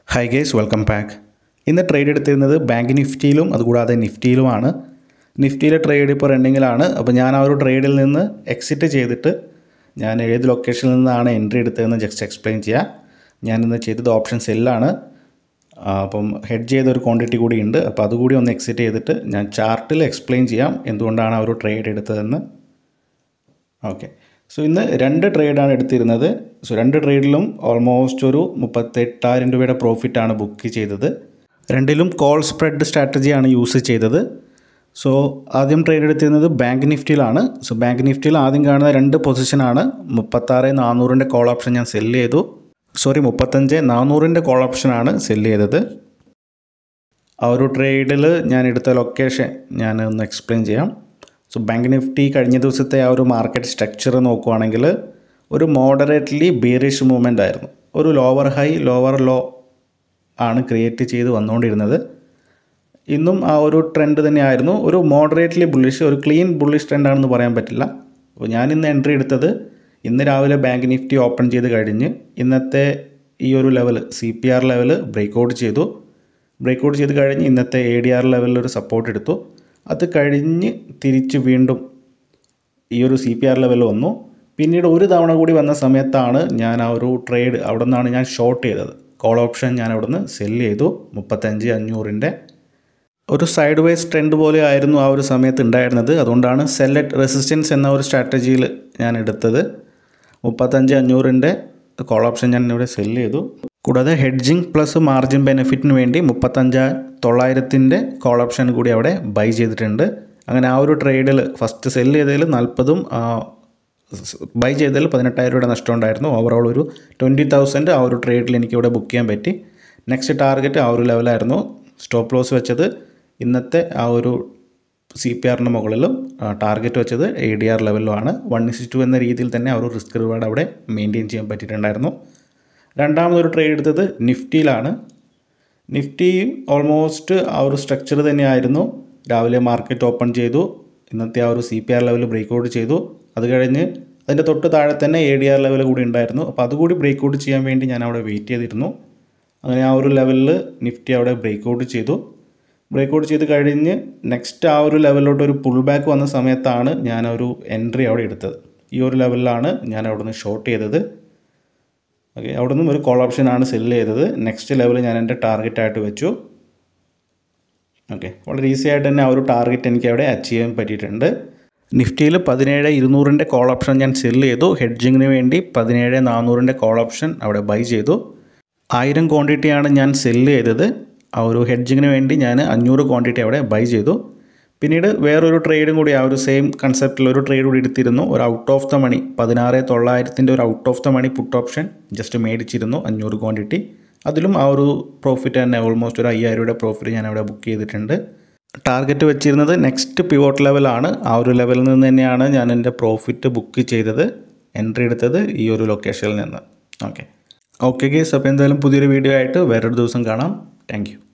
high guys welcome back ഇന്ന് trade എടുത്തിരുന്നത് bank നിഫ്റ്റിയിലും അതുകൂടാതെ നിഫ്റ്റിയിലുമാണ് നിഫ്റ്റിയിലെ ട്രേഡ് ഇപ്പോൾ റണ്ണിങ്ങിലാണ് അപ്പോൾ ഞാൻ ആ ഒരു ട്രേഡിൽ നിന്ന് എക്സിറ്റ് ചെയ്തിട്ട് ഞാൻ ഏത് ലൊക്കേഷനിൽ നിന്നാണ് എൻട്രി എടുത്തതെന്ന് ജസ്റ്റ് എക്സ്പ്ലെയിൻ ചെയ്യാം ഞാനിന്ന് ചെയ്തത് ഓപ്ഷൻ സെല്ലാണ് അപ്പം ഹെഡ് ചെയ്ത ഒരു ക്വാണ്ടിറ്റി കൂടി ഉണ്ട് അപ്പോൾ അതുകൂടി ഒന്ന് എക്സിറ്റ് ചെയ്തിട്ട് ഞാൻ ചാർട്ടിൽ എക്സ്പ്ലെയിൻ ചെയ്യാം എന്തുകൊണ്ടാണ് ആ ഒരു ട്രേഡ് എടുത്തതെന്ന് ഓക്കെ സോ ഇന്ന് രണ്ട് ട്രേഡാണ് എടുത്തിരുന്നത് സോ രണ്ട് ട്രേഡിലും ഓൾമോസ്റ്റ് ഒരു മുപ്പത്തെട്ടായിരം രൂപയുടെ പ്രോഫിറ്റാണ് ബുക്ക് ചെയ്തത് രണ്ടിലും കോൾ സ്പ്രെഡ് സ്ട്രാറ്റജിയാണ് യൂസ് ചെയ്തത് സോ ആദ്യം ട്രേഡ് എടുത്തിരുന്നത് ബാങ്ക് നിഫ്റ്റിയിലാണ് സോ ബാങ്ക് നിഫ്റ്റിയിൽ ആദ്യം കാണുന്ന രണ്ട് പൊസിഷനാണ് മുപ്പത്താറ് നാനൂറിൻ്റെ കോൾ ഓപ്ഷൻ ഞാൻ സെല്ല് ചെയ്തു സോറി മുപ്പത്തഞ്ച് നാനൂറിൻ്റെ കോൾ ഓപ്ഷനാണ് സെല്ല് ചെയ്തത് ആ ഒരു ട്രേഡിൽ ഞാൻ എടുത്ത ലൊക്കേഷൻ ഞാൻ ഒന്ന് എക്സ്പ്ലെയിൻ ചെയ്യാം സോ ബാങ്ക് നിഫ്റ്റി കഴിഞ്ഞ ദിവസത്തെ ആ ഒരു മാർക്കറ്റ് സ്ട്രക്ചർ നോക്കുവാണെങ്കിൽ ഒരു മോഡറേറ്റ്ലി ബീറിഷ് മൂവ്മെൻ്റ് ആയിരുന്നു ഒരു ലോവർ ഹൈ ലോവർ ലോ ആണ് ക്രിയേറ്റ് ചെയ്ത് വന്നുകൊണ്ടിരുന്നത് ഇന്നും ആ ഒരു ട്രെൻഡ് തന്നെയായിരുന്നു ഒരു മോഡറേറ്റ്ലി ബുള്ളിഷ് ഒരു ക്ലീൻ ബുള്ളിഷ് ട്രെൻഡാണെന്ന് പറയാൻ പറ്റില്ല അപ്പോൾ ഞാൻ ഇന്ന് എൻട്രി എടുത്തത് ഇന്ന് രാവിലെ ബാങ്ക് നിഫ്റ്റി ഓപ്പൺ ചെയ്ത് കഴിഞ്ഞ് ഇന്നത്തെ ഈ ഒരു level C P R level break out ചെയ്തു ബ്രേക്ക് ഔട്ട് ചെയ്ത് കഴിഞ്ഞ് ഇന്നത്തെ എ ഡി ആർ ലെവലിൽ ഒരു സപ്പോർട്ട് എടുത്തു അത് കഴിഞ്ഞ് തിരിച്ച് വീണ്ടും ഈ ഒരു സി പി ആർ ലെവൽ വന്നു പിന്നീട് ഒരു തവണ കൂടി വന്ന സമയത്താണ് ഞാൻ ആ ഒരു ട്രേഡ് അവിടെ നിന്നാണ് ഞാൻ ഷോർട്ട് ചെയ്തത് കോൾ ഓപ്ഷൻ ഞാൻ അവിടെ നിന്ന് സെല്ല് ചെയ്തു മുപ്പത്തഞ്ച് അഞ്ഞൂറിൻ്റെ ഒരു സൈഡ് വേസ് ട്രെൻഡ് പോലെ ആയിരുന്നു ആ ഒരു സമയത്ത് ഉണ്ടായിരുന്നത് അതുകൊണ്ടാണ് സെല്ലറ്റ് റെസിസ്റ്റൻസ് എന്ന ഒരു സ്ട്രാറ്റജിയിൽ ഞാൻ എടുത്തത് മുപ്പത്തഞ്ച് അഞ്ഞൂറിൻ്റെ കോൾ ഓപ്ഷൻ ഞാൻ ഇവിടെ സെല്ല് ചെയ്തു കൂടാതെ ഹെഡ്ജിങ് പ്ലസ് മാർജിൻ ബെനിഫിറ്റിന് വേണ്ടി മുപ്പത്തഞ്ച് തൊള്ളായിരത്തിൻ്റെ കോൾ ഓപ്ഷൻ കൂടി അവിടെ ബൈ ചെയ്തിട്ടുണ്ട് അങ്ങനെ ആ ഒരു ട്രേഡിൽ ഫസ്റ്റ് സെല്ല് ചെയ്തതിൽ നാൽപ്പതും ബൈ ചെയ്തതിൽ പതിനെട്ടായിരം രൂപയുടെ നഷ്ടം ഉണ്ടായിരുന്നു ഓവറോൾ ഒരു ട്വൻറ്റി തൗസൻഡ് ആ ഒരു ട്രേഡിൽ എനിക്ക് ഇവിടെ ബുക്ക് ചെയ്യാൻ പറ്റി നെക്സ്റ്റ് ടാർഗറ്റ് ആ ഒരു ലെവലായിരുന്നു സ്റ്റോപ്പ് ലോസ് വെച്ചത് ഇന്നത്തെ ആ ഒരു സി പി ആറിൻ്റെ മുകളിലും ടാർഗറ്റ് വെച്ചത് എ ഡി ആർ ലെവലിലുമാണ് വൺ ഇസ് ടു എന്ന രീതിയിൽ തന്നെ ആ ഒരു റിസ്ക് റിവാർഡ് അവിടെ മെയിൻറ്റെയിൻ ചെയ്യാൻ പറ്റിയിട്ടുണ്ടായിരുന്നു രണ്ടാമതൊരു ട്രേഡ് എടുത്തത് നിഫ്റ്റിയിലാണ് നിഫ്റ്റി ഓൾമോസ്റ്റ് ആ ഒരു സ്ട്രക്ചർ തന്നെയായിരുന്നു രാവിലെ മാർക്കറ്റ് ഓപ്പൺ ചെയ്തു ഇന്നത്തെ ആ ഒരു C P R level break out ചെയ്തു അത് കഴിഞ്ഞ് അതിൻ്റെ തൊട്ട് താഴെ തന്നെ എ ഡി ആർ ലെവൽ കൂടി ഉണ്ടായിരുന്നു അപ്പോൾ അതുകൂടി ബ്രേക്ക് ഔട്ട് ചെയ്യാൻ വേണ്ടി ഞാൻ അവിടെ വെയിറ്റ് ചെയ്തിരുന്നു അങ്ങനെ ആ ഒരു ലെവലിൽ നിഫ്റ്റി അവിടെ ബ്രേക്ക് ഔട്ട് ചെയ്തു ബ്രേക്ക് ഔട്ട് ചെയ്ത് കഴിഞ്ഞ് നെക്സ്റ്റ് ആ ഒരു ലെവലിലോട്ട് ഒരു പുൾ ബാക്ക് വന്ന സമയത്താണ് ഞാൻ ഒരു എൻട്രി അവിടെ എടുത്തത് ഈ ഒരു ലെവലിലാണ് ഞാൻ അവിടെ നിന്ന് ഷോർട്ട് ചെയ്തത് ഓക്കെ അവിടെ നിന്നും ഒരു കോൾ ഓപ്ഷനാണ് സെല്ല് ചെയ്തത് നെക്സ്റ്റ് ലെവൽ ഞാൻ എൻ്റെ ടാർഗറ്റ് ആയിട്ട് വെച്ചു ഓക്കെ വളരെ ഈസി ആയിട്ട് തന്നെ ആ ഒരു ടാർഗറ്റ് എനിക്ക് അവിടെ അച്ചീവ് ചെയ്യാൻ പറ്റിയിട്ടുണ്ട് നിഫ്റ്റിയിൽ പതിനേഴ് ഇരുന്നൂറിൻ്റെ കോൾ ഓപ്ഷൻ ഞാൻ സെല്ല് ചെയ്തു ഹെഡ്ജിങ്ങിന് വേണ്ടി പതിനേഴ് നാനൂറിൻ്റെ കോൾ ഓപ്ഷൻ അവിടെ ബൈ ചെയ്തു ആയിരം ക്വാണ്ടിറ്റിയാണ് ഞാൻ സെല്ല് ചെയ്തത് ആ ഒരു ഹെഡ്ജിങ്ങിന് വേണ്ടി ഞാൻ അഞ്ഞൂറ് ക്വാണ്ടിറ്റി അവിടെ ബൈ ചെയ്തു പിന്നീട് വേറൊരു ട്രേഡും കൂടി ആ ഒരു സെയിം കൺസെപ്റ്റിൽ ഒരു ട്രേഡ് കൂടി എടുത്തിരുന്നു ഒരു ഔട്ട് ഓഫ് ദ മണി പതിനാറ് തൊള്ളായിരത്തിൻ്റെ ഒരു out of the money put option just മേടിച്ചിരുന്നു അഞ്ഞൂറ് ക്വാണ്ടിറ്റി അതിലും ആ ഒരു പ്രോഫിറ്റ് തന്നെ ഓൾമോസ്റ്റ് ഒരു അയ്യായിരം രൂപയുടെ പ്രോഫിറ്റ് ഞാൻ അവിടെ ബുക്ക് ചെയ്തിട്ടുണ്ട് ടാർഗറ്റ് വെച്ചിരുന്നത് നെക്സ്റ്റ് പിവോട്ട് ലെവലാണ് ആ ഒരു ലെവലിൽ നിന്ന് തന്നെയാണ് ഞാൻ എൻ്റെ പ്രോഫിറ്റ് ബുക്ക് ചെയ്തത് എൻട്രി എടുത്തത് ഈ ഒരു ലൊക്കേഷനിൽ നിന്ന് ഓക്കെ ഓക്കെ ഗേസ് അപ്പോൾ എന്തായാലും പുതിയൊരു വീഡിയോ ആയിട്ട് വേറൊരു ദിവസം കാണാം താങ്ക്